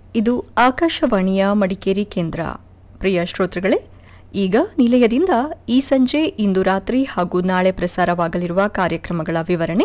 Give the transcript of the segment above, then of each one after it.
ಇದು ಆಕಾಶವಾಣಿಯ ಮಡಿಕೇರಿ ಕೇಂದ್ರ ಪ್ರಿಯ ಶ್ರೋತೃಗಳೇ ಈಗ ನಿಲಯದಿಂದ ಈ ಸಂಜೆ ಇಂದು ರಾತ್ರಿ ಹಾಗೂ ನಾಳೆ ಪ್ರಸಾರವಾಗಲಿರುವ ಕಾರ್ಯಕ್ರಮಗಳ ವಿವರಣೆ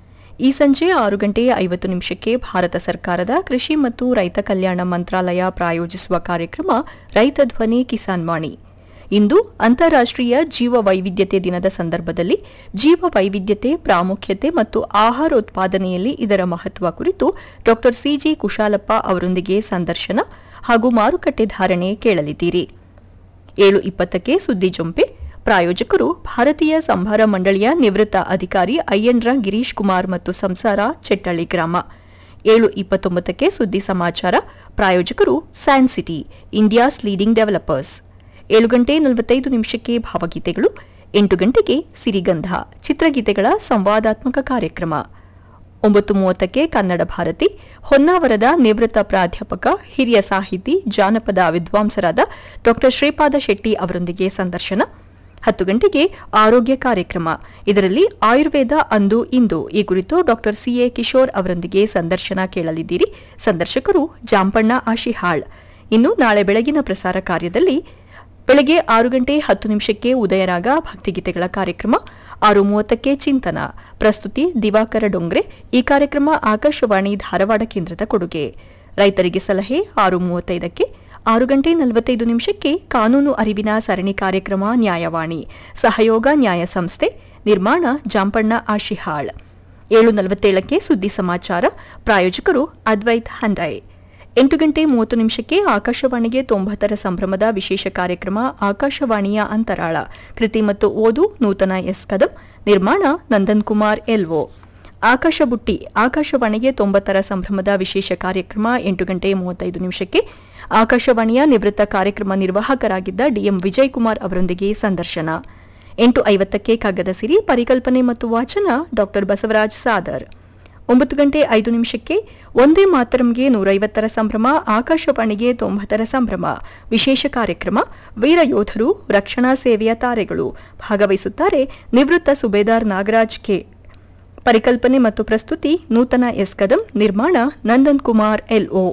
ಈ ಸಂಜೆ ಆರು ಗಂಟೆ ಐವತ್ತು ನಿಮಿಷಕ್ಕೆ ಭಾರತ ಸರ್ಕಾರದ ಕೃಷಿ ಮತ್ತು ರೈತ ಕಲ್ಯಾಣ ಮಂತ್ರಾಲಯ ಪ್ರಾಯೋಜಿಸುವ ಕಾರ್ಯಕ್ರಮ ರೈತ ಧ್ವನಿ ಕಿಸಾನ್ ವಾಣಿ ಇಂದು ಅಂತಾರಾಷ್ಟ್ರೀಯ ಜೀವ ವೈವಿಧ್ಯತೆ ದಿನದ ಸಂದರ್ಭದಲ್ಲಿ ಜೀವ ವೈವಿಧ್ಯತೆ ಪ್ರಾಮುಖ್ಯತೆ ಮತ್ತು ಆಹಾರೋತ್ಪಾದನೆಯಲ್ಲಿ ಇದರ ಮಹತ್ವ ಕುರಿತು ಡಾ ಸಿಜಿ ಕುಶಾಲಪ್ಪ ಅವರೊಂದಿಗೆ ಸಂದರ್ಶನ ಹಾಗೂ ಮಾರುಕಟ್ಟೆ ಧಾರಣೆ ಕೇಳಲಿದ್ದೀರಿ ಏಳು ಇಪ್ಪತ್ತಕ್ಕೆ ಸುದ್ದಿ ಜೊಂಪೆ ಪ್ರಾಯೋಜಕರು ಭಾರತೀಯ ಸಂಭಾರ ಮಂಡಳಿಯ ನಿವೃತ್ತ ಅಧಿಕಾರಿ ಅಯ್ಯನ್ರ ಗಿರೀಶ್ ಕುಮಾರ್ ಮತ್ತು ಸಂಸಾರ ಚೆಟ್ಟಳ್ಳಿ ಗ್ರಾಮ ಏಳು ಇಪ್ಪತ್ತೊಂಬತ್ತಕ್ಕೆ ಸುದ್ದಿ ಸಮಾಚಾರ ಪ್ರಾಯೋಜಕರು San City India's leading developers ಏಳು ಗಂಟೆ ನಲವತ್ತೈದು ನಿಮಿಷಕ್ಕೆ ಭಾವಗೀತೆಗಳು ಎಂಟು ಗಂಟೆಗೆ ಸಿರಿಗಂಧ ಚಿತ್ರಗೀತೆಗಳ ಸಂವಾದಾತ್ಮಕ ಕಾರ್ಯಕ್ರಮ ಒಂಬತ್ತು ಮೂವತ್ತಕ್ಕೆ ಕನ್ನಡ ಭಾರತಿ ಹೊನ್ನಾವರದ ನಿವೃತ್ತ ಪ್ರಾಧ್ಯಾಪಕ ಹಿರಿಯ ಸಾಹಿತಿ ಜಾನಪದ ವಿದ್ವಾಂಸರಾದ ಡಾ ಶ್ರೀಪಾದ ಶೆಟ್ಟಿ ಅವರೊಂದಿಗೆ ಸಂದರ್ಶನ ಹತ್ತು ಗಂಟೆಗೆ ಆರೋಗ್ಯ ಕಾರ್ಯಕ್ರಮ ಇದರಲ್ಲಿ ಆಯುರ್ವೇದ ಅಂದು ಇಂದು ಈ ಕುರಿತು ಡಾ ಸಿಎ ಕಿಶೋರ್ ಅವರೊಂದಿಗೆ ಸಂದರ್ಶನ ಕೇಳಲಿದ್ದೀರಿ ಸಂದರ್ಶಕರು ಜಾಂಪಣ್ಣ ಆಶಿಹಾಳ್ ಇನ್ನು ನಾಳೆ ಬೆಳಗಿನ ಪ್ರಸಾರ ಕಾರ್ಯದಲ್ಲಿ ಬೆಳಗ್ಗೆ ಆರು ಗಂಟೆ ಹತ್ತು ನಿಮಿಷಕ್ಕೆ ಉದಯರಾಗ ಭಕ್ತಿಗೀತೆಗಳ ಕಾರ್ಯಕ್ರಮ ಆರು ಮೂವತ್ತಕ್ಕೆ ಚಿಂತನ ಪ್ರಸ್ತುತಿ ದಿವಾಕರ ಡೊಂಗ್ರೆ ಈ ಕಾರ್ಯಕ್ರಮ ಆಕಾಶವಾಣಿ ಧಾರವಾಡ ಕೇಂದ್ರದ ಕೊಡುಗೆ ರೈತರಿಗೆ ಸಲಹೆ ಆರು ಮೂವತ್ತೈದಕ್ಕೆ ಆರು ಗಂಟೆ ನಲವತ್ತೈದು ನಿಮಿಷಕ್ಕೆ ಕಾನೂನು ಅರಿವಿನ ಸರಣಿ ಕಾರ್ಯಕ್ರಮ ನ್ಯಾಯವಾಣಿ ಸಹಯೋಗ ನ್ಯಾಯ ಸಂಸ್ಥೆ ನಿರ್ಮಾಣ ಜಾಂಪಣ್ಣ ಆಶಿಹಾಳ್ ಏಳು ನಲವತ್ತೇಳಕ್ಕೆ ಸುದ್ದಿ ಸಮಾಚಾರ ಪ್ರಾಯೋಜಕರು ಅದ್ವೈತ್ ಹಂಡೈ ಎಂಟು ಗಂಟೆ ಮೂವತ್ತು ನಿಮಿಷಕ್ಕೆ ಆಕಾಶವಾಣಿಗೆ ತೊಂಬತ್ತರ ಸಂಭ್ರಮದ ವಿಶೇಷ ಕಾರ್ಯಕ್ರಮ ಆಕಾಶವಾಣಿಯ ಅಂತರಾಳ ಕೃತಿ ಮತ್ತು ಓದು ನೂತನ ಎಸ್ ಕದಂ ನಿರ್ಮಾಣ ನಂದನ್ ಕುಮಾರ್ ಎಲ್ಒ ಆಕಾಶ ಬುಟ್ಟಿ ಆಕಾಶವಾಣಿಗೆ ತೊಂಬತ್ತರ ಸಂಭ್ರಮದ ವಿಶೇಷ ಕಾರ್ಯಕ್ರಮ ಎಂಟು ಗಂಟೆ ಮೂವತ್ತೈದು ನಿಮಿಷಕ್ಕೆ ಆಕಾಶವಾಣಿಯ ನಿವೃತ್ತ ಕಾರ್ಯಕ್ರಮ ನಿರ್ವಾಹಕರಾಗಿದ್ದ ಡಿಎಂ ವಿಜಯ್ ಕುಮಾರ್ ಅವರೊಂದಿಗೆ ಸಂದರ್ಶನ ಎಂಟು ಐವತ್ತಕ್ಕೆ ಕಗ್ಗದ ಸಿರಿ ಪರಿಕಲ್ಪನೆ ಮತ್ತು ವಾಚನ ಡಾ ಬಸವರಾಜ್ ಸಾದರ್ ಒಂಬತ್ತು ಗಂಟೆ ಐದು ನಿಮಿಷಕ್ಕೆ ಒಂದೇ ಮಾತರಂಗೆ ನೂರೈವತ್ತರ ಸಂಭ್ರಮ ಆಕಾಶವಾಣಿಗೆ ತೊಂಬತ್ತರ ಸಂಭ್ರಮ ವಿಶೇಷ ಕಾರ್ಯಕ್ರಮ ವೀರ ಯೋಧರು ರಕ್ಷಣಾ ಸೇವೆಯ ತಾರೆಗಳು ಭಾಗವಹಿಸುತ್ತಾರೆ ನಿವೃತ್ತ ಸುಬೇದಾರ್ ನಾಗರಾಜ್ ಕೆ ಪರಿಕಲ್ಪನೆ ಮತ್ತು ಪ್ರಸ್ತುತಿ ನೂತನ ಎಸ್ ಕದಂ ನಿರ್ಮಾಣ ನಂದನ್ ಕುಮಾರ್ ಎಲ್ಒ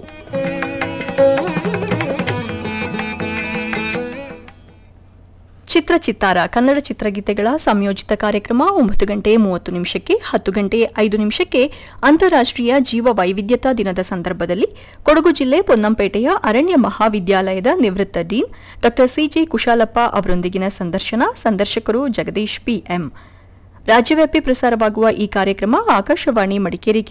ಚಿತ್ರ ಚಿತ್ತಾರ ಕನ್ನಡ ಚಿತ್ರಗೀತೆಗಳ ಸಂಯೋಜಿತ ಕಾರ್ಯಕ್ರಮ ಒಂಬತ್ತು ಗಂಟೆ ಮೂವತ್ತು ನಿಮಿಷಕ್ಕೆ ಹತ್ತು ಗಂಟೆ ಐದು ನಿಮಿಷಕ್ಕೆ ಅಂತಾರಾಷ್ಟ್ರೀಯ ಜೀವ ವೈವಿಧ್ಯತಾ ದಿನದ ಸಂದರ್ಭದಲ್ಲಿ ಕೊಡಗು ಜಿಲ್ಲೆ ಪೊನ್ನಂಪೇಟೆಯ ಅರಣ್ಯ ಮಹಾವಿದ್ಯಾಲಯದ ನಿವೃತ್ತ ಡೀನ್ ಡಾ ಸಿಜೆ ಕುಶಾಲಪ್ಪ ಅವರೊಂದಿಗಿನ ಸಂದರ್ಶನ ಸಂದರ್ಶಕರು ಜಗದೀಶ್ ಪಿಎಂ ರಾಜ್ಯವ್ಯಾಪಿ ಪ್ರಸಾರವಾಗುವ ಈ ಕಾರ್ಯಕ್ರಮ ಆಕಾಶವಾಣಿ ಮಡಿಕೇರಿ